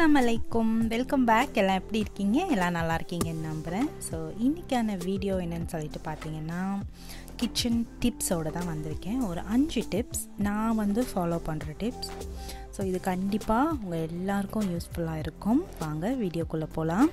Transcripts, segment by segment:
அஸ்ஸலாமு அலைக்கும் welcome back எல்லாம் எப்படி இருக்கீங்க எல்லாம் நல்லா இருக்கீங்கன்னு நம்புகிறேன் ஸோ இன்றைக்கான வீடியோ என்னன்னு சொல்லிட்டு பார்த்தீங்கன்னா கிச்சன் டிப்ஸோடு தான் வந்திருக்கேன் ஒரு அஞ்சு டிப்ஸ் நான் வந்து ஃபாலோ பண்ணுற டிப்ஸ் ஸோ இது கண்டிப்பாக உங்கள் எல்லாருக்கும் யூஸ்ஃபுல்லாக இருக்கும் வாங்க வீடியோக்குள்ளே போகலாம்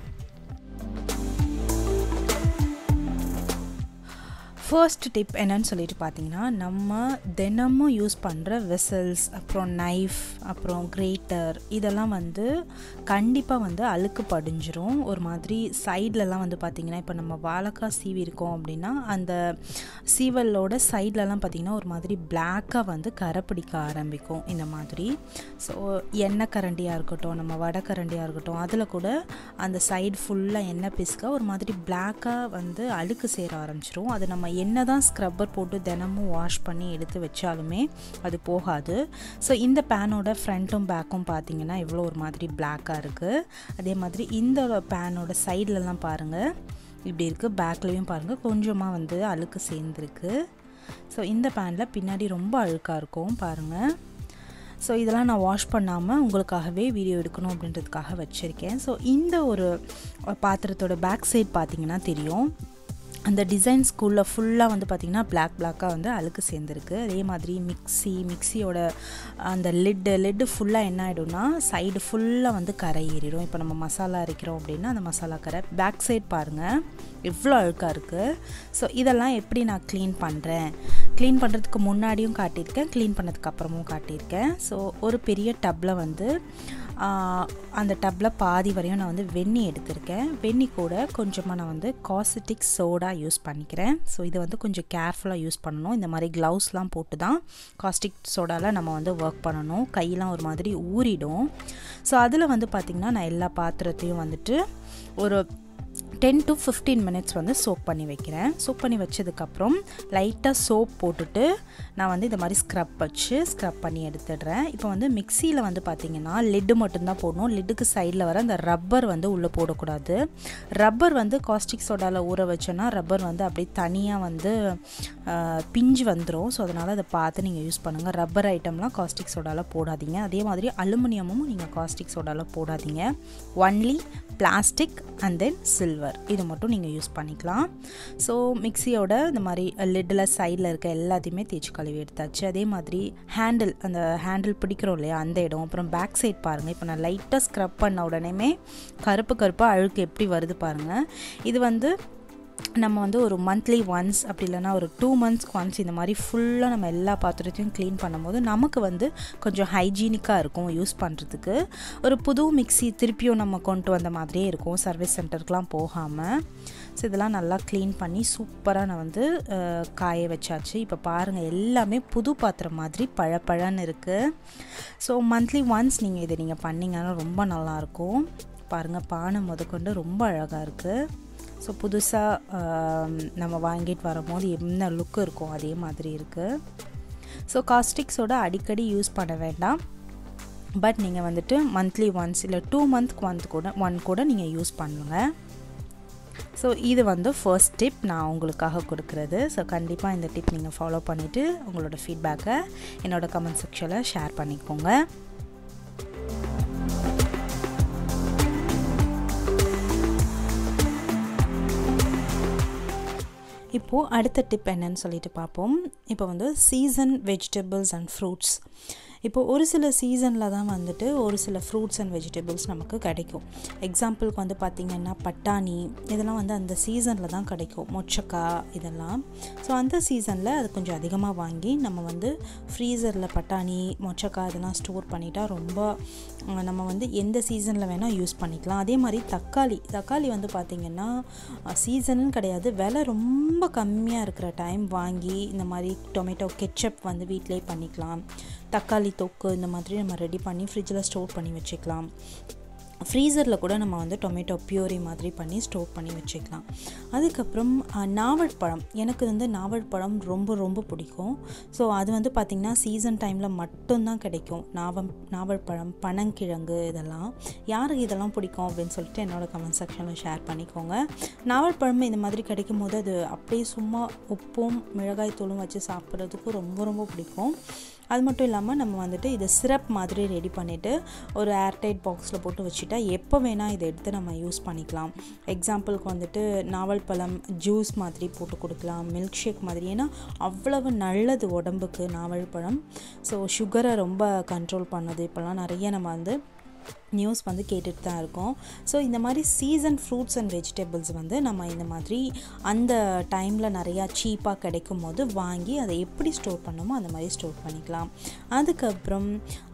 ஃபர்ஸ்ட் டிப் என்னன்னு சொல்லிட்டு பார்த்தீங்கன்னா நம்ம தினமும் யூஸ் பண்ணுற வெசல்ஸ் அப்புறம் நைஃப் அப்புறம் கிரேட்டர் இதெல்லாம் வந்து கண்டிப்பாக வந்து அழுக்கு படிஞ்சிரும் ஒரு மாதிரி சைட்லலாம் வந்து பார்த்திங்கன்னா இப்போ நம்ம வாழைக்காய் சீவி இருக்கோம் அப்படின்னா அந்த சீவலோட சைட்லலாம் பார்த்திங்கன்னா ஒரு மாதிரி பிளாக்காக வந்து கரை பிடிக்க ஆரம்பிக்கும் இந்த மாதிரி ஸோ எண்ணெய் கரண்டியாக இருக்கட்டும் நம்ம வடை கரண்டியாக இருக்கட்டும் அதில் கூட அந்த சைடு ஃபுல்லாக எண்ணெய் பிசுக்க ஒரு மாதிரி பிளாக்காக வந்து அழுக்கு சேர ஆரம்பிச்சிரும் அது நம்ம என்ன தான் ஸ்க்ரப்பர் போட்டு தினமும் வாஷ் பண்ணி எடுத்து வச்சாலுமே அது போகாது ஸோ இந்த பேனோட ஃப்ரண்ட்டும் பேக்கும் பார்த்தீங்கன்னா இவ்வளோ ஒரு மாதிரி பிளாக்காக இருக்குது அதே மாதிரி இந்த பேனோட சைட்லலாம் பாருங்கள் இப்படி இருக்குது பேக்லேயும் பாருங்கள் கொஞ்சமாக வந்து அழுக்கு சேர்ந்துருக்கு ஸோ இந்த பேனில் பின்னாடி ரொம்ப அழுக்காக இருக்கும் பாருங்கள் ஸோ இதெல்லாம் நான் வாஷ் பண்ணாமல் உங்களுக்காகவே வீடியோ எடுக்கணும் அப்படின்றதுக்காக வச்சுருக்கேன் ஸோ இந்த ஒரு பாத்திரத்தோட பேக் சைட் பார்த்தீங்கன்னா தெரியும் அந்த டிசைன் ஸ்கூலில் ஃபுல்லாக வந்து பார்த்திங்கன்னா பிளாக் பிளாக்காக வந்து அழுக்கு சேர்ந்துருக்கு அதே மாதிரி மிக்சி மிக்சியோட அந்த லிட்டு லிட்டு ஃபுல்லாக என்ன ஆகிடும்னா சைடு ஃபுல்லாக வந்து கரை ஏறிடும் இப்போ நம்ம மசாலா அரைக்கிறோம் அப்படின்னா அந்த மசாலா கரை பேக் சைட் பாருங்கள் எவ்வளோ அழுக்காக இருக்குது ஸோ இதெல்லாம் எப்படி நான் க்ளீன் பண்ணுறேன் க்ளீன் பண்ணுறதுக்கு முன்னாடியும் காட்டியிருக்கேன் க்ளீன் பண்ணதுக்கு அப்புறமும் காட்டியிருக்கேன் ஸோ ஒரு பெரிய டப்பில் வந்து அந்த டப்பில் பாதி வரையும் நான் வந்து வெந்நி எடுத்திருக்கேன் வெந்நி கூட கொஞ்சமாக நான் வந்து காசிட்டிக் சோடா யூஸ் பண்ணிக்கிறேன் ஸோ இதை வந்து கொஞ்சம் கேர்ஃபுல்லாக யூஸ் பண்ணணும் இந்த மாதிரி க்ளவுஸ்லாம் போட்டு தான் காஸ்டிக் சோடாவில் நம்ம வந்து ஒர்க் பண்ணணும் கையெல்லாம் ஒரு மாதிரி ஊறிடும் ஸோ அதில் வந்து பார்த்திங்கன்னா நான் எல்லா பாத்திரத்தையும் வந்துட்டு ஒரு டென் டு ஃபிஃப்டீன் மினிட்ஸ் வந்து சோப் பண்ணி வைக்கிறேன் சோப் பண்ணி வச்சதுக்கப்புறம் லைட்டாக சோப் போட்டுட்டு நான் வந்து இந்த மாதிரி ஸ்க்ரப் வச்சு ஸ்க்ரப் பண்ணி எடுத்துடுறேன் இப்போ வந்து மிக்சியில் வந்து பார்த்திங்கன்னா லிட்டு மட்டும்தான் போடணும் லிட்டுக்கு சைடில் வர அந்த ரப்பர் வந்து உள்ளே போடக்கூடாது ரப்பர் வந்து காஸ்டிக் சோடாவில் ஊற வச்சோன்னா ரப்பர் வந்து அப்படியே தனியாக வந்து பிஞ்சு வந்துடும் ஸோ அதனால் அதை பார்த்து நீங்கள் யூஸ் பண்ணுங்கள் ரப்பர் ஐட்டம்லாம் காஸ்டிக் சோடாவில் போடாதீங்க அதே மாதிரி அலுமினியமும் நீங்கள் காஸ்டிக் சோடாவில் போடாதீங்க only plastic and then silver இது மட்டும் நீங்கள் யூஸ் பண்ணிக்கலாம் ஸோ மிக்சியோட இந்த மாதிரி லிட்டில் சைடில் இருக்க எல்லாத்தையுமே தேய்ச்சி கழுவி எடுத்தாச்சு அதே மாதிரி ஹேண்டில் அந்த ஹேண்டில் பிடிக்கிறோம் இல்லையா அந்த இடம் அப்புறம் பேக் சைட் பாருங்கள் இப்போ நான் லைட்டாக ஸ்க்ரப் பண்ண உடனேமே கருப்பு கருப்பாக அழுக்கு எப்படி வருது பாருங்கள் இது வந்து நம்ம வந்து ஒரு மந்த்லி ஒன்ஸ் அப்படி இல்லைனா ஒரு டூ மந்த்ஸ்க்கு ஒன்ஸ் இந்த மாதிரி ஃபுல்லாக நம்ம எல்லா பாத்திரத்தையும் க்ளீன் பண்ணும்போது நமக்கு வந்து கொஞ்சம் ஹைஜீனிக்காக இருக்கும் யூஸ் பண்ணுறதுக்கு ஒரு புது மிக்சி திருப்பியும் நம்ம கொண்டு வந்த மாதிரியே இருக்கும் சர்வீஸ் சென்டருக்குலாம் போகாமல் ஸோ இதெல்லாம் நல்லா க்ளீன் பண்ணி சூப்பராக நான் வந்து காய வச்சாச்சு இப்போ பாருங்கள் எல்லாமே புது பாத்திரம் மாதிரி பழப்பழன்னு இருக்குது ஸோ மந்த்லி ஒன்ஸ் நீங்கள் இதை நீங்கள் பண்ணிங்கன்னா ரொம்ப நல்லாயிருக்கும் பாருங்கள் பானை முதற்கொண்டு ரொம்ப அழகாக இருக்குது ஸோ புதுசாக நம்ம வாங்கிட்டு வரும்போது என்ன லுக் இருக்கும் அதே மாதிரி இருக்குது ஸோ காஸ்டிக்ஸோட அடிக்கடி யூஸ் பண்ண வேண்டாம் பட் நீங்கள் வந்துட்டு மந்த்லி ஒன்ஸ் இல்லை டூ மந்த்க்கு ஒன் கூட ஒன் கூட நீங்கள் யூஸ் பண்ணுங்கள் ஸோ இது வந்து ஃபர்ஸ்ட் டிப் நான் உங்களுக்காக கொடுக்குறது ஸோ கண்டிப்பாக இந்த டிப் நீங்கள் ஃபாலோ பண்ணிவிட்டு உங்களோட ஃபீட்பேக்கை என்னோடய கமெண்ட் செக்ஷனில் ஷேர் பண்ணிக்கோங்க இப்போது அடுத்த டிப் என்னன்னு சொல்லிட்டு பார்ப்போம் இப்போ வந்து சீசன் வெஜிடபிள்ஸ் அண்ட் ஃப்ரூட்ஸ் இப்போது ஒரு சில சீசனில் தான் வந்துட்டு ஒரு சில ஃப்ரூட்ஸ் அண்ட் வெஜிடபிள்ஸ் நமக்கு கிடைக்கும் எக்ஸாம்பிளுக்கு வந்து பார்த்திங்கன்னா பட்டாணி இதெல்லாம் வந்து அந்த சீசனில் தான் கிடைக்கும் மொச்சக்காய் இதெல்லாம் ஸோ அந்த சீசனில் அது கொஞ்சம் அதிகமாக வாங்கி நம்ம வந்து ஃப்ரீசரில் பட்டாணி மொச்சக்காய் இதெல்லாம் ஸ்டோர் பண்ணிட்டா ரொம்ப நம்ம வந்து எந்த சீசனில் வேணால் யூஸ் பண்ணிக்கலாம் அதே மாதிரி தக்காளி தக்காளி வந்து பார்த்திங்கன்னா சீசனுன்னு கிடையாது விலை ரொம்ப கம்மியாக இருக்கிற டைம் வாங்கி இந்த மாதிரி டொமேட்டோ கெச்சப் வந்து வீட்டிலே பண்ணிக்கலாம் தக்காளி தொக்கு இந்த மாதிரி நம்ம ரெடி பண்ணி ஃப்ரிட்ஜில் ஸ்டோர் பண்ணி வச்சுக்கலாம் ஃப்ரீசரில் கூட நம்ம வந்து டொமேட்டோ பியூரி மாதிரி பண்ணி ஸ்டோர் பண்ணி வச்சுக்கலாம் அதுக்கப்புறம் நாவல் பழம் எனக்கு வந்து நாவல் பழம் ரொம்ப ரொம்ப பிடிக்கும் ஸோ அது வந்து பார்த்திங்கன்னா சீசன் டைமில் மட்டும்தான் கிடைக்கும் நாவம் நாவல் பழம் பனங்கிழங்கு இதெல்லாம் யாருக்கு இதெல்லாம் பிடிக்கும் அப்படின்னு சொல்லிட்டு என்னோடய கமெண்ட் செக்ஷனில் ஷேர் பண்ணிக்கோங்க நாவல் பழம் இந்த மாதிரி கிடைக்கும் போது அது அப்படியே சும்மா உப்பும் மிளகாய் தூளும் வச்சு சாப்பிட்றதுக்கு ரொம்ப ரொம்ப பிடிக்கும் அது மட்டும் இல்லாமல் நம்ம வந்துட்டு இதை சிரப் மாதிரி ரெடி பண்ணிவிட்டு ஒரு ஏர்டைட் பாக்ஸில் போட்டு வச்சுட்டா எப்போ வேணால் இதை எடுத்து நம்ம யூஸ் பண்ணிக்கலாம் எக்ஸாம்பிளுக்கு வந்துட்டு நாவல் பழம் ஜூஸ் மாதிரி போட்டு கொடுக்கலாம் மில்க் ஷேக் மாதிரி ஏன்னா அவ்வளவு நல்லது உடம்புக்கு நாவல் பழம் ஸோ சுகரை ரொம்ப கண்ட்ரோல் பண்ணுது இப்போல்லாம் நிறைய நம்ம வந்து நியூஸ் வந்து கேட்டுட்டு தான் இருக்கோம் ஸோ இந்த மாதிரி சீசன் ஃப்ரூட்ஸ் அண்ட் வெஜிடபிள்ஸ் வந்து நம்ம இந்த மாதிரி அந்த டைமில் நிறையா சீப்பாக கிடைக்கும் போது வாங்கி அதை எப்படி ஸ்டோர் பண்ணணுமோ அந்த மாதிரி ஸ்டோர் பண்ணிக்கலாம் அதுக்கப்புறம்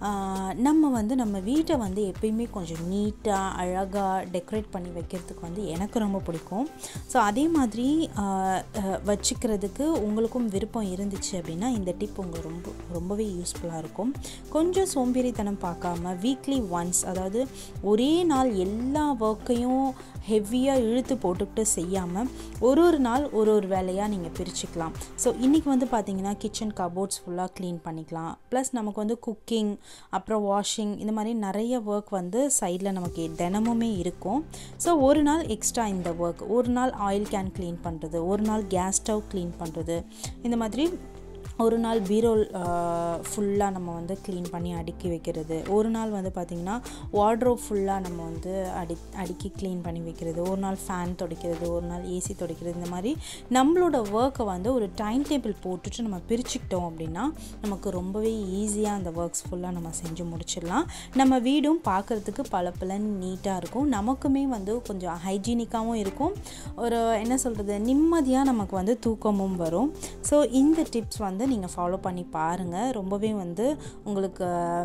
நம்ம வந்து நம்ம வீட்டை வந்து எப்பயுமே கொஞ்சம் நீட்டாக அழகாக டெக்கரேட் பண்ணி வைக்கிறதுக்கு வந்து எனக்கு ரொம்ப பிடிக்கும் ஸோ அதே மாதிரி வச்சுக்கிறதுக்கு உங்களுக்கும் விருப்பம் இருந்துச்சு அப்படின்னா இந்த டிப் உங்களுக்கு ரொம்ப ரொம்பவே யூஸ்ஃபுல்லாக இருக்கும் கொஞ்சம் சோம்பேறித்தனம் பார்க்காம வீக்லி ஒன்ஸ் அதாவது ஒரே நாள் எல்லா ஒர்க்கையும் ஹெவியாக இழுத்து போட்டுக்கிட்டு செய்யாமல் ஒரு ஒரு நாள் ஒரு ஒரு வேலையாக நீங்கள் பிரிச்சுக்கலாம் ஸோ இன்றைக்கி வந்து பார்த்திங்கன்னா கிச்சன் கபோர்ட்ஸ் ஃபுல்லாக க்ளீன் பண்ணிக்கலாம் ப்ளஸ் நமக்கு வந்து குக்கிங் அப்புறம் வாஷிங் இந்த மாதிரி நிறைய ஒர்க் வந்து சைடில் நமக்கு தினமுமே இருக்கும் ஸோ ஒரு நாள் எக்ஸ்ட்ரா இந்த ஒர்க் ஒரு நாள் ஆயில் கேன் க்ளீன் பண்ணுறது ஒரு நாள் கேஸ் ஸ்டவ் க்ளீன் பண்ணுறது இந்த மாதிரி ஒரு நாள் பீரோல் ஃபுல்லாக நம்ம வந்து க்ளீன் பண்ணி அடுக்கி வைக்கிறது ஒரு நாள் வந்து பார்த்திங்கன்னா வார்ட்ரோப் ஃபுல்லாக நம்ம வந்து அடி அடுக்கி க்ளீன் பண்ணி வைக்கிறது ஒரு நாள் ஃபேன் துடைக்கிறது ஒரு நாள் ஏசி துடைக்கிறது இந்த மாதிரி நம்மளோட ஒர்க்கை வந்து ஒரு டைம் டேபிள் போட்டுட்டு நம்ம பிரிச்சுக்கிட்டோம் அப்படின்னா நமக்கு ரொம்பவே ஈஸியாக அந்த ஒர்க்ஸ் ஃபுல்லாக நம்ம செஞ்சு முடிச்சிடலாம் நம்ம வீடும் பார்க்குறதுக்கு பல பலன் நீட்டாக இருக்கும் நமக்குமே வந்து கொஞ்சம் ஹைஜீனிக்காகவும் இருக்கும் ஒரு என்ன சொல்கிறது நிம்மதியாக நமக்கு வந்து தூக்கமும் வரும் ஸோ இந்த டிப்ஸ் வந்து நீங்கள் ஃபாலோ பண்ணி பாருங்கள் ரொம்பவே வந்து உங்களுக்கு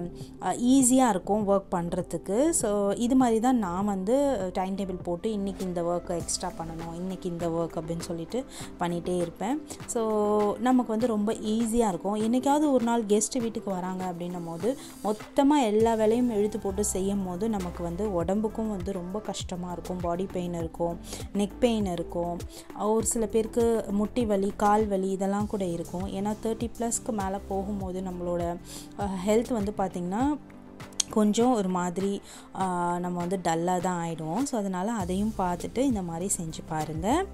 ஈஸியாக இருக்கும் ஒர்க் பண்ணுறதுக்கு ஸோ இது மாதிரி தான் நான் வந்து டைம் டேபிள் போட்டு இன்றைக்கி இந்த ஒர்க்கை எக்ஸ்ட்ரா பண்ணணும் இன்றைக்கி இந்த ஒர்க் அப்படின்னு சொல்லிட்டு பண்ணிகிட்டே இருப்பேன் ஸோ நமக்கு வந்து ரொம்ப ஈஸியாக இருக்கும் என்றைக்காவது ஒரு நாள் கெஸ்ட்டு வீட்டுக்கு வராங்க அப்படின்னும் போது மொத்தமாக எல்லா வேலையும் இழுத்து போட்டு செய்யும் போது நமக்கு வந்து உடம்புக்கும் வந்து ரொம்ப கஷ்டமாக இருக்கும் பாடி பெயின் இருக்கும் நெக் பெயின் இருக்கும் ஒரு சில பேருக்கு முட்டி வலி கால் வலி இதெல்லாம் கூட இருக்கும் ஏன்னா தேர்ட்டி ப்ளஸ்க்கு மேலே போகும்போது நம்மளோட ஹெல்த் வந்து பார்த்திங்கன்னா கொஞ்சம் ஒரு மாதிரி நம்ம வந்து டல்லாக தான் ஆகிடுவோம் ஸோ அதனால் அதையும் பார்த்துட்டு இந்த மாதிரி செஞ்சு பாருங்கள்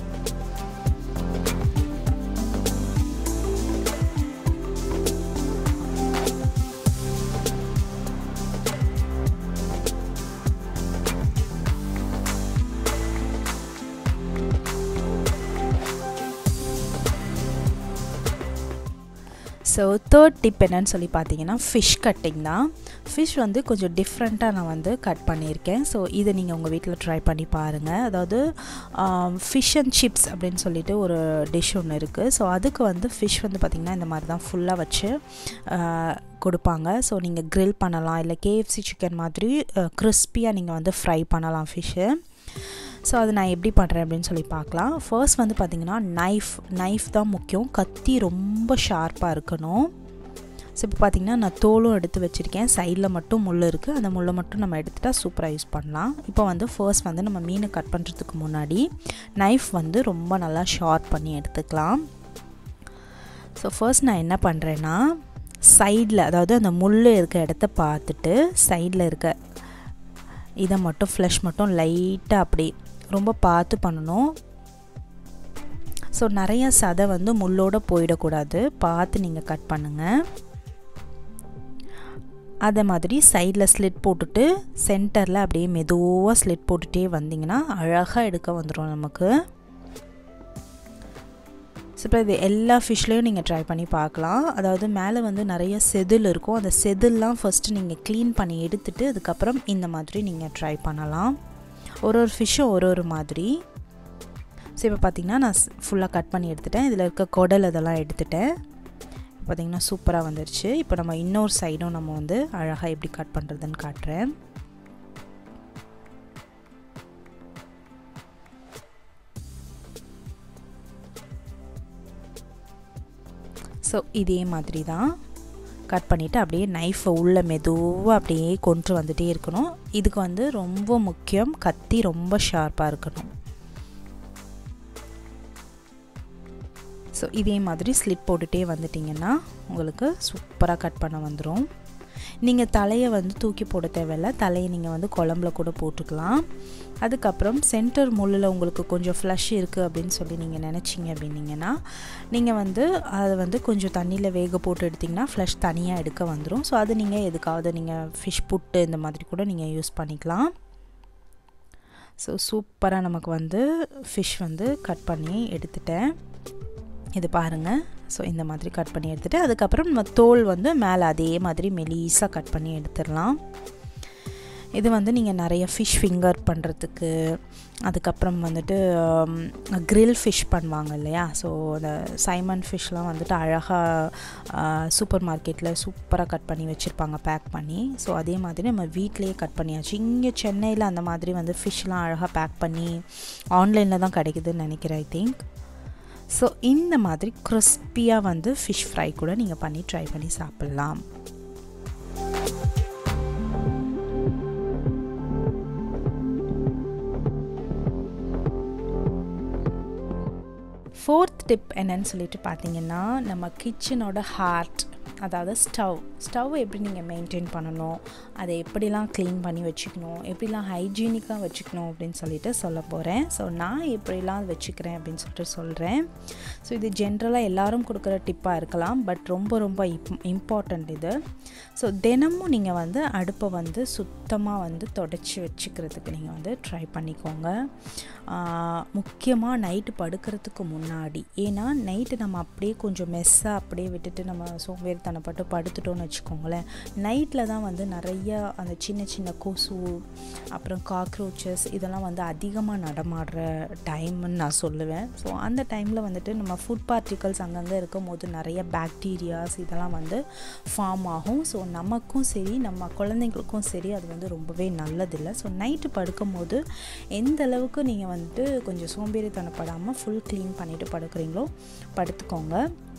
ஸோ தேர்ட் டிப் என்னன்னு சொல்லி பார்த்தீங்கன்னா ஃபிஷ் கட்டிங் தான் ஃபிஷ் வந்து கொஞ்சம் டிஃப்ரெண்ட்டாக நான் வந்து கட் பண்ணியிருக்கேன் ஸோ இதை நீங்கள் உங்கள் வீட்டில் ட்ரை பண்ணி பாருங்கள் அதாவது ஃபிஷ் அண்ட் சிப்ஸ் அப்படின்னு சொல்லிட்டு ஒரு டிஷ் ஒன்று இருக்குது ஸோ அதுக்கு வந்து ஃபிஷ் வந்து பார்த்திங்கன்னா இந்த மாதிரி தான் ஃபுல்லாக வச்சு கொடுப்பாங்க ஸோ நீங்கள் க்ரில் பண்ணலாம் இல்லை கேஎஃப்சி சிக்கன் மாதிரி கிறிஸ்பியாக நீங்கள் வந்து ஃப்ரை பண்ணலாம் ஃபிஷ்ஷு ஸோ அது நான் எப்படி பண்ணுறேன் அப்படின்னு சொல்லி பார்க்கலாம் ஃபர்ஸ்ட் வந்து பார்த்திங்கன்னா நைஃப் நைஃப் தான் முக்கியம் கத்தி ரொம்ப ஷார்ப்பாக இருக்கணும் ஸோ இப்போ பார்த்திங்கன்னா நான் தோலும் எடுத்து வச்சுருக்கேன் சைடில் மட்டும் முள் இருக்குது அந்த முள்ளை மட்டும் நம்ம எடுத்துகிட்டா சூப்பராக யூஸ் பண்ணலாம் இப்போ வந்து ஃபர்ஸ்ட் வந்து நம்ம மீனை கட் பண்ணுறதுக்கு முன்னாடி நைஃப் வந்து ரொம்ப நல்லா ஷார்ப் பண்ணி எடுத்துக்கலாம் ஸோ ஃபர்ஸ்ட் நான் என்ன பண்ணுறேன்னா சைடில் அதாவது அந்த முள் இருக்க இடத்த பார்த்துட்டு சைடில் இருக்க இதை மட்டும் ஃப்ளஷ் மட்டும் லைட்டாக அப்படி ரொம்ப பார்த்து பண்ணணும் ஸோ நிறைய சதை வந்து முள்ளோடு போயிடக்கூடாது பார்த்து நீங்கள் கட் பண்ணுங்கள் அதே மாதிரி சைடில் ஸ்லிட் போட்டுட்டு சென்டரில் அப்படியே மெதுவாக ஸ்லிட் போட்டுகிட்டே வந்திங்கன்னா அழகாக எடுக்க வந்துடும் நமக்கு ஸோ இப்போ இது எல்லா ஃபிஷ்லேயும் நீங்கள் ட்ரை பண்ணி பார்க்கலாம் அதாவது மேலே வந்து நிறைய செதில் இருக்கும் அந்த செதில்லாம் ஃபஸ்ட்டு நீங்கள் க்ளீன் பண்ணி எடுத்துட்டு அதுக்கப்புறம் இந்த மாதிரி நீங்கள் ட்ரை பண்ணலாம் ஒரு ஒரு ஃபிஷ்ஷும் ஒரு ஒரு மாதிரி ஸோ இப்போ பார்த்திங்கன்னா நான் ஃபுல்லாக கட் பண்ணி எடுத்துட்டேன் இதில் இருக்க குடல் அதெல்லாம் எடுத்துட்டேன் பார்த்திங்கன்னா சூப்பராக வந்துருச்சு இப்போ நம்ம இன்னொரு சைடும் நம்ம வந்து அழகாக எப்படி கட் பண்ணுறதுன்னு காட்டுறேன் ஸோ இதே மாதிரி தான் கட் பண்ணிவிட்டு அப்படியே நைஃபை உள்ளே மெதுவாக அப்படியே கொண்டு வந்துகிட்டே இருக்கணும் இதுக்கு வந்து ரொம்ப முக்கியம் கத்தி ரொம்ப ஷார்ப்பாக இருக்கணும் ஸோ இதே மாதிரி ஸ்லிப் போட்டுகிட்டே வந்துட்டிங்கன்னா உங்களுக்கு சூப்பராக கட் பண்ண வந்துடும் நீங்கள் தலையை வந்து தூக்கி போட தேவையில்ல தலையை நீங்கள் வந்து குழம்புல கூட போட்டுக்கலாம் அதுக்கப்புறம் சென்டர் முள்ளில் உங்களுக்கு கொஞ்சம் ஃப்ளஷ் இருக்குது அப்படின்னு சொல்லி நீங்கள் நினச்சிங்க அப்படின்னீங்கன்னா நீங்கள் வந்து அதை வந்து கொஞ்சம் தண்ணியில் வேக போட்டு எடுத்திங்கன்னா ஃப்ளஷ் தனியாக எடுக்க வந்துடும் ஸோ அது நீங்கள் எதுக்காவது நீங்கள் ஃபிஷ் புட்டு இந்த மாதிரி கூட நீங்கள் யூஸ் பண்ணிக்கலாம் ஸோ சூப்பராக நமக்கு வந்து ஃபிஷ் வந்து கட் பண்ணி எடுத்துட்டேன் இது பாருங்கள் ஸோ இந்த மாதிரி கட் பண்ணி எடுத்துகிட்டு அதுக்கப்புறம் நம்ம தோல் வந்து மேலே அதே மாதிரி மெலீஸாக கட் பண்ணி எடுத்துடலாம் இது வந்து நீங்கள் நிறைய ஃபிஷ் ஃபிங்கர் பண்ணுறதுக்கு அதுக்கப்புறம் வந்துட்டு க்ரில் ஃபிஷ் பண்ணுவாங்க இல்லையா ஸோ அந்த சைமன் ஃபிஷ்லாம் வந்துட்டு அழகாக சூப்பர் மார்க்கெட்டில் சூப்பராக கட் பண்ணி வச்சுருப்பாங்க பேக் பண்ணி ஸோ அதே மாதிரி நம்ம வீட்லேயே கட் பண்ணியாச்சு இங்கே சென்னையில் அந்த மாதிரி வந்து ஃபிஷ்லாம் அழகாக பேக் பண்ணி ஆன்லைனில் தான் கிடைக்குதுன்னு நினைக்கிறேன் ஐ திங்க் ஸோ இந்த மாதிரி கிறிஸ்பியாக வந்து ஃபிஷ் ஃப்ரை கூட நீங்கள் பண்ணி ட்ரை பண்ணி சாப்பிட்லாம் ஃபோர்த் டிப் என்னன்னு சொல்லிட்டு பார்த்தீங்கன்னா நம்ம கிச்சனோட ஹார்ட் அதாவது ஸ்டவ் ஸ்டவ் எப்படி நீங்கள் மெயின்டைன் பண்ணணும் அதை எப்படிலாம் க்ளீன் பண்ணி வச்சுக்கணும் எப்படிலாம் ஹைஜீனிக்காக வச்சுக்கணும் அப்படின்னு சொல்லிட்டு சொல்ல போகிறேன் ஸோ நான் எப்படிலாம் வச்சுக்கிறேன் அப்படின்னு சொல்லிட்டு சொல்கிறேன் ஸோ இது ஜென்ரலாக எல்லோரும் கொடுக்குற டிப்பாக இருக்கலாம் பட் ரொம்ப ரொம்ப இப் இம்பார்ட்டண்ட் இது ஸோ தினமும் நீங்கள் வந்து அடுப்பை வந்து சுத்தமாக வந்து தொடச்சி வச்சுக்கிறதுக்கு நீங்கள் வந்து ட்ரை பண்ணிக்கோங்க முக்கியமாக நைட்டு படுக்கிறதுக்கு முன்னாடி ஏன்னா நைட்டு நம்ம அப்படியே கொஞ்சம் மெஸ்ஸாக அப்படியே விட்டுட்டு நம்ம சோம்பேறித்தனப்பட்டு படுத்துட்டோம்னு வச்சுக்கோங்களேன் நைட்டில் தான் வந்து நிறைய அந்த சின்ன சின்ன கொசு அப்புறம் காக்ரோச்சஸ் இதெல்லாம் வந்து அதிகமாக நடமாடுற டைம்னு நான் சொல்லுவேன் ஸோ அந்த டைமில் வந்துட்டு நம்ம ஃபுட் பார்ட்டிகல்ஸ் அங்கங்கே இருக்கும் போது நிறைய பாக்டீரியாஸ் இதெல்லாம் வந்து ஃபார்ம் ஆகும் ஸோ நமக்கும் சரி நம்ம குழந்தைங்களுக்கும் சரி அது வந்து ரொம்பவே நல்லதில்லை ஸோ நைட்டு படுக்கும் போது எந்த அளவுக்கு நீங்கள் வந்துட்டு கொஞ்சம் சோம்பேறித்தனப்படாமல் ஃபுல் க்ளீன் பண்ணிவிட்டு படுக்கிறீங்களோ படுத்துக்கோங்க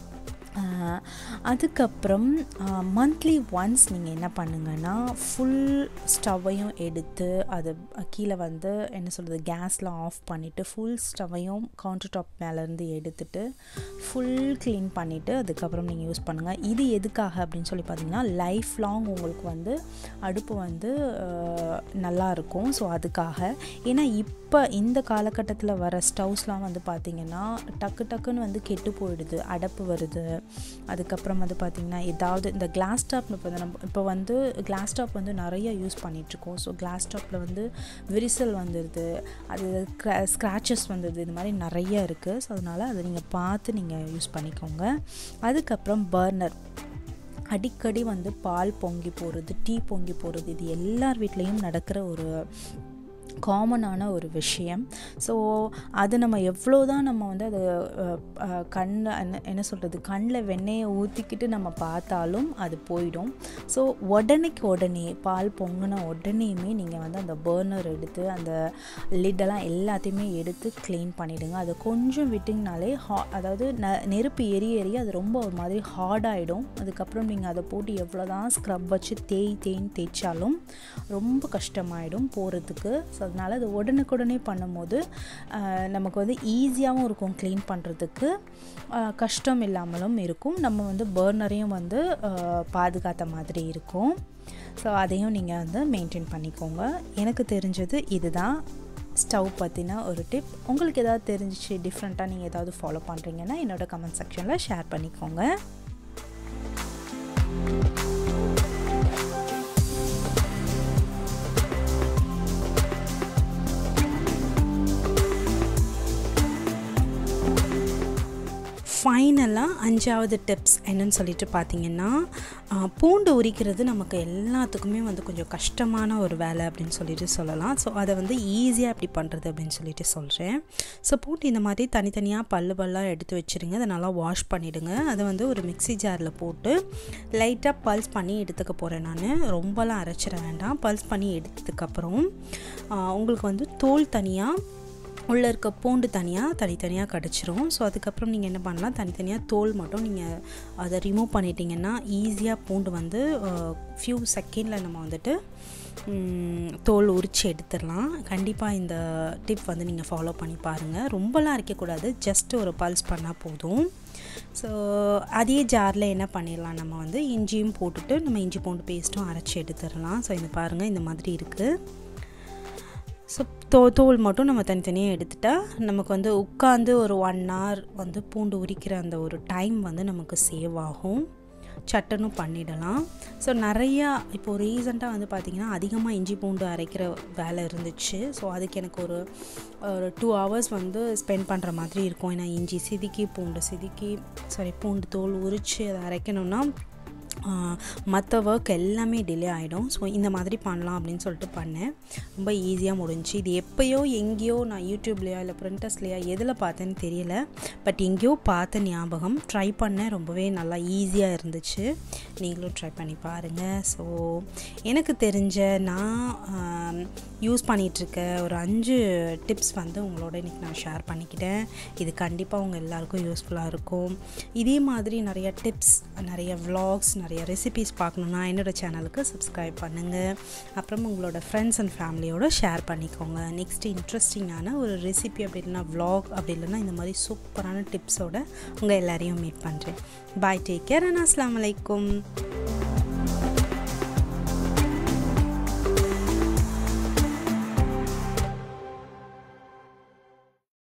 அதுக்கப்புறம் மந்த்லி ஒன்ஸ் நீங்கள் என்ன பண்ணுங்கன்னா ஃபுல் ஸ்டவ்வையும் எடுத்து அது கீழே வந்து என்ன சொல்கிறது கேஸ்லாம் ஆஃப் பண்ணிவிட்டு ஃபுல் ஸ்டவ்வையும் கவுண்டர் டாப் மேலேருந்து எடுத்துட்டு ஃபுல் க்ளீன் பண்ணிவிட்டு அதுக்கப்புறம் நீங்கள் யூஸ் பண்ணுங்கள் இது எதுக்காக அப்படின்னு சொல்லி பார்த்தீங்கன்னா லைஃப் லாங் உங்களுக்கு வந்து அடுப்பு வந்து நல்லா இருக்கும் ஸோ அதுக்காக ஏன்னா இப்போ இந்த காலகட்டத்தில் வர ஸ்டவ்ஸ்லாம் வந்து பார்த்திங்கன்னா டக்கு டக்குன்னு வந்து கெட்டு போயிடுது அடப்பு வருது அதுக்கப்புறம் வந்து பார்த்திங்கன்னா ஏதாவது இந்த கிளாஸ் டாப் இப்போ நம்ம இப்போ வந்து கிளாஸ் டாப் வந்து நிறைய யூஸ் பண்ணிகிட்ருக்கோம் ஸோ கிளாஸ் டாப்பில் வந்து விரிசல் வந்துடுது அது ஸ்க்ராச்சஸ் வந்துடுது இது மாதிரி நிறைய இருக்குது ஸோ அதனால் அதை நீங்கள் பார்த்து நீங்கள் யூஸ் பண்ணிக்கோங்க அதுக்கப்புறம் பர்னர் அடிக்கடி வந்து பால் பொங்கி போகிறது டீ பொங்கி போகிறது இது எல்லார் வீட்லேயும் நடக்கிற ஒரு காமனான ஒரு விஷயம் ஸோ அது நம்ம எவ்வளோ தான் நம்ம வந்து அது கண்ணில் என்ன என்ன சொல்கிறது கண்ணில் வெண்ணெயை ஊற்றிக்கிட்டு நம்ம பார்த்தாலும் அது போயிடும் ஸோ உடனேக்கு உடனே பால் பொங்கின உடனேயுமே நீங்கள் வந்து அந்த பர்னர் எடுத்து அந்த லிட்டெல்லாம் எல்லாத்தையுமே எடுத்து க்ளீன் பண்ணிவிடுங்க அதை கொஞ்சம் விட்டிங்கனாலே ஹா அதாவது ந நெருப்பு எரிய எரிய அது ரொம்ப ஒரு மாதிரி ஹார்டாகிடும் அதுக்கப்புறம் நீங்கள் அதை போட்டு எவ்வளோ தான் ஸ்க்ரப் வச்சு தேய் தேய்ன்னு தேய்ச்சாலும் ரொம்ப கஷ்டமாயிடும் போகிறதுக்கு ஸோ அதனால் அது உடனுக்குடனே பண்ணும்போது நமக்கு வந்து ஈஸியாகவும் இருக்கும் க்ளீன் பண்ணுறதுக்கு கஷ்டம் இல்லாமலும் இருக்கும் நம்ம வந்து பர்னரையும் வந்து பாதுகாத்த மாதிரி இருக்கும் ஸோ அதையும் நீங்கள் வந்து மெயின்டைன் பண்ணிக்கோங்க எனக்கு தெரிஞ்சது இதுதான் ஸ்டவ் பற்றின ஒரு டிப் உங்களுக்கு ஏதாவது தெரிஞ்சிச்சு டிஃப்ரெண்ட்டாக நீங்கள் ஏதாவது ஃபாலோ பண்ணுறீங்கன்னா என்னோடய கமெண்ட் செக்ஷனில் ஷேர் பண்ணிக்கோங்க ஃபைனலாக அஞ்சாவது டிப்ஸ் என்னன்னு சொல்லிட்டு பார்த்தீங்கன்னா பூண்டு உரிக்கிறது நமக்கு எல்லாத்துக்குமே வந்து கொஞ்சம் கஷ்டமான ஒரு வேலை அப்படின்னு சொல்லிட்டு சொல்லலாம் ஸோ அதை வந்து ஈஸியாக எப்படி பண்ணுறது அப்படின்னு சொல்லிட்டு சொல்கிறேன் ஸோ பூண்டு இந்த மாதிரி தனித்தனியாக பல்லு பல்லாக எடுத்து வச்சுருங்க அதை நல்லா வாஷ் பண்ணிவிடுங்க அதை வந்து ஒரு மிக்சி ஜாரில் போட்டு லைட்டாக பல்ஸ் பண்ணி எடுத்துக்க போகிறேன் நான் ரொம்பலாம் அரைச்சிட வேண்டாம் பல்ஸ் பண்ணி எடுத்ததுக்கப்புறம் உங்களுக்கு வந்து தோல் தனியாக உள்ளே இருக்க பூண்டு தனியாக தனித்தனியாக கிடச்சிரும் ஸோ அதுக்கப்புறம் நீங்கள் என்ன பண்ணலாம் தனித்தனியாக தோல் மட்டும் நீங்கள் அதை ரிமூவ் பண்ணிட்டீங்கன்னா ஈஸியாக பூண்டு வந்து ஃபியூ செகண்டில் நம்ம வந்துட்டு தோல் உரித்து எடுத்துடலாம் கண்டிப்பாக இந்த டிப் வந்து நீங்கள் ஃபாலோ பண்ணி பாருங்கள் ரொம்பலாம் அரைக்கக்கூடாது ஜஸ்ட் ஒரு பல்ஸ் பண்ணால் போதும் ஸோ அதே ஜாரில் என்ன பண்ணிடலாம் நம்ம வந்து இஞ்சியும் போட்டுட்டு நம்ம இஞ்சி பூண்டு பேஸ்ட்டும் அரைச்சி எடுத்துடலாம் ஸோ இது பாருங்கள் இந்த மாதிரி இருக்குது ஸோ தோ தோல் மட்டும் நம்ம தனித்தனியாக எடுத்துட்டா நமக்கு வந்து உட்காந்து ஒரு ஒன் ஹவர் வந்து பூண்டு உரிக்கிற அந்த ஒரு டைம் வந்து நமக்கு சேவ் ஆகும் சட்டனும் பண்ணிடலாம் ஸோ நிறையா இப்போது ரீசெண்டாக வந்து பார்த்திங்கன்னா அதிகமாக இஞ்சி பூண்டு அரைக்கிற வேலை இருந்துச்சு ஸோ அதுக்கு எனக்கு ஒரு ஒரு டூ ஹவர்ஸ் வந்து ஸ்பெண்ட் பண்ணுற மாதிரி இருக்கும் ஏன்னா இஞ்சி சிதுக்கி பூண்டு சிதுக்கி சாரி பூண்டு தோல் உரித்து அதை அரைக்கணும்னா மற்ற ஒர்க் எல்லாமே டிலே ஆகிடும் ஸோ இந்த மாதிரி பண்ணலாம் அப்படின்னு சொல்லிட்டு பண்ணேன் ரொம்ப ஈஸியாக முடிஞ்சு இது எப்போயோ எங்கேயோ நான் யூடியூப்லையா இல்லை ப்ரிண்டர்ஸ்லையா எதில் பார்த்தேன்னு தெரியல பட் எங்கேயோ பார்த்த ஞாபகம் ட்ரை பண்ணேன் ரொம்பவே நல்லா ஈஸியாக இருந்துச்சு நீங்களும் ட்ரை பண்ணி பாருங்கள் ஸோ எனக்கு தெரிஞ்ச நான் யூஸ் பண்ணிகிட்ருக்க ஒரு அஞ்சு டிப்ஸ் வந்து உங்களோட இன்றைக்கி நான் ஷேர் பண்ணிக்கிட்டேன் இது கண்டிப்பாக உங்கள் எல்லாருக்கும் யூஸ்ஃபுல்லாக இருக்கும் இதே மாதிரி நிறைய டிப்ஸ் நிறைய விலாக்ஸ் நிறைய ரெசிபீஸ் பார்க்கணுன்னா என்னோடய சேனலுக்கு சப்ஸ்கிரைப் பண்ணுங்கள் அப்புறம் உங்களோட ஃப்ரெண்ட்ஸ் அண்ட் ஃபேமிலியோட ஷேர் பண்ணிக்கோங்க நெக்ஸ்ட் இன்ட்ரெஸ்டிங்கான ஒரு ரெசிபி அப்படி இல்லைன்னா விலாக் அப்படி இல்லைன்னா இந்த மாதிரி சூப்பரான டிப்ஸோட உங்கள் எல்லாரையும் மீட் பண்ணுறேன் பாய் டேக் கேர் அண்ட் அஸ்லாம் வலைக்கும்